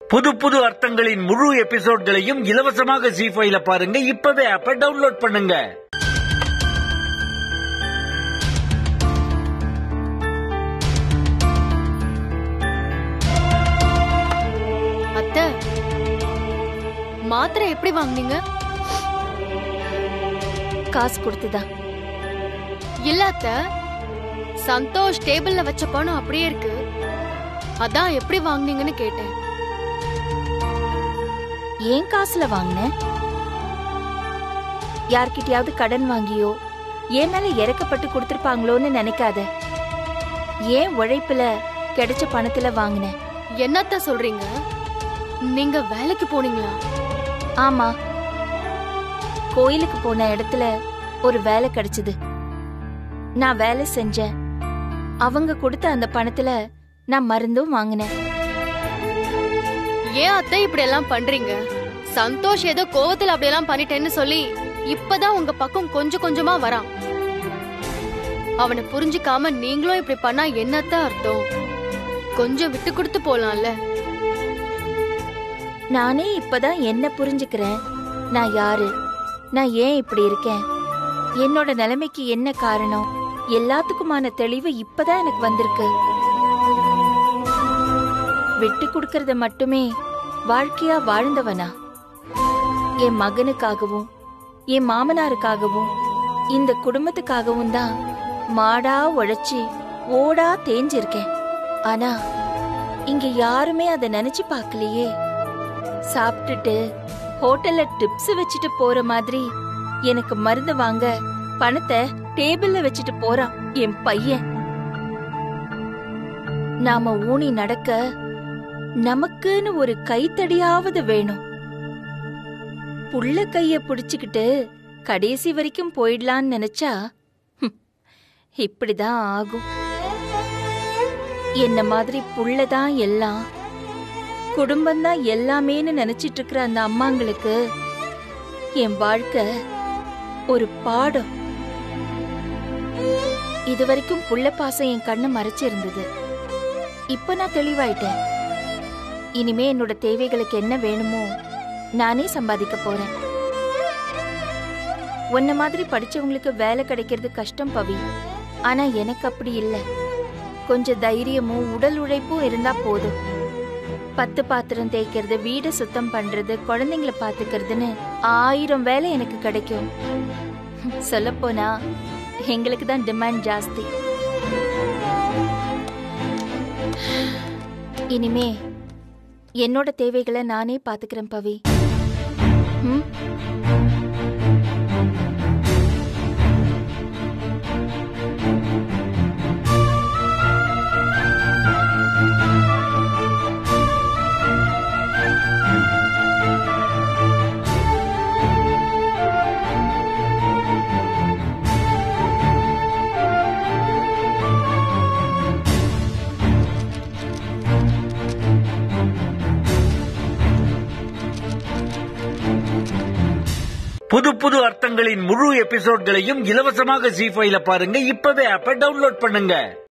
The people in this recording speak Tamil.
புது புது அர்த்தங்களின் முழு எபிசோட்களையும் இலவசமாக ஜி ஃபைல பாருங்க இப்பவே ஆப்ப டவுன்லோட் பண்ணுங்க அத்தை மாத்திரை எப்படி வாங்குனீங்க காசு கொடுத்துதான் இல்ல அத்தை சந்தோஷ் டேபிள்ல வச்ச பணம் அப்படியே இருக்கு அதான் எப்படி வாங்குனீங்கன்னு கேட்டேன் ஏன் காசுல வாங்கின யார்கிட்டயாவது கடன் வாங்கியோ என் மேல இறக்கப்பட்டு கொடுத்திருப்பாங்களோன்னு நினைக்காத ஏன் உழைப்புல கிடைச்ச பணத்துல வாங்கின என்னத்த சொல்றீங்க நீங்க வேலைக்கு போனீங்களா ஆமா கோயிலுக்கு போன இடத்துல ஒரு வேலை கிடைச்சது நான் வேலை செஞ்சேன் அவங்க கொடுத்த அந்த பணத்துல நான் மருந்தும் வாங்கினேன் ஏன் அத்தை இப்படி எல்லாம் பண்றீங்க சந்தோஷ் ஏதோ கோவத்துல அப்படி எல்லாம் பண்ணிட்டேன்னு சொல்லி இப்பதான் உங்க பக்கம் கொஞ்சம் கொஞ்சமா வரான் அவனை புரிஞ்சுக்காம நீங்களும் இப்படி பண்ணா என்னத்த அர்த்தம் கொஞ்சம் விட்டு கொடுத்து போலாம்ல நானே இப்பதான் என்ன புரிஞ்சுக்கிறேன் நான் யாரு நான் ஏன் இப்படி இருக்கேன் என்னோட நிலைமைக்கு என்ன காரணம் எல்லாத்துக்குமான தெளிவு இப்பதான் எனக்கு வந்திருக்கு விட்டு கொடுக்கறத மட்டுமே வாழ்க்கையா வாழ்ந்தவனா என் மகனுக்காகவும் என் மாமனாருக்காகவும் இந்த குடும்பத்துக்காகவும் தான் மாடா உழைச்சி ஓடா தேஞ்சிருக்கேன் ஆனா இங்க யாருமே அதை நினைச்சு பார்க்கலையே சாப்பிட்டுட்டு ஹோட்டல்ல டிப்ஸ் வச்சுட்டு போற மாதிரி எனக்கு மருந்து வாங்க பணத்தை டேபிள்ல வச்சுட்டு போறான் என் பையன் நாம ஊனி நடக்க நமக்குன்னு ஒரு கைத்தடியாவது வேணும் புள்ள கைய புடிச்சுக்கிட்டு கடைசி வரைக்கும் போயிடலான்னு நினைச்சா ஹம், இப்படிதான் ஆகும் என்ன மாதிரி புள்ளதான் எல்லாம் குடும்பம்தான் எல்லாமேன்னு நினைச்சிட்டு இருக்கிற அந்த அம்மாங்களுக்கு என் வாழ்க்கை ஒரு பாடம் இதுவரைக்கும் புள்ள பாசம் என் கண்ணை மறைச்சிருந்தது இப்ப நான் தெளிவாயிட்டேன் இனிமே என்னோட தேவைகளுக்கு என்ன வேணுமோ நானே சம்பாதிக்க போறேன் உன்ன மாதிரி படிச்சவங்களுக்கு வேலை கிடைக்கிறது கஷ்டம் பவி ஆனா எனக்கு அப்படி இல்ல கொஞ்சம் தைரியமும் உடல் உழைப்பும் இருந்தா போதும் பத்து பாத்திரம் தேய்க்கிறது வீடு சுத்தம் பண்றது குழந்தைங்கள பாத்துக்கிறதுன்னு ஆயிரம் வேலை எனக்கு கிடைக்கும் சொல்லப்போனா எங்களுக்கு தான் டிமாண்ட் ஜாஸ்தி இனிமே என்னோட தேவைகளை நானே பாத்துக்கிறேன் பவி ம்? புது புது அர்த்தங்களின் முழு எபிசோட்களையும் இலவசமாக ஜி ஃபைல பாருங்க இப்பவே ஆப்ப டவுன்லோட் பண்ணுங்க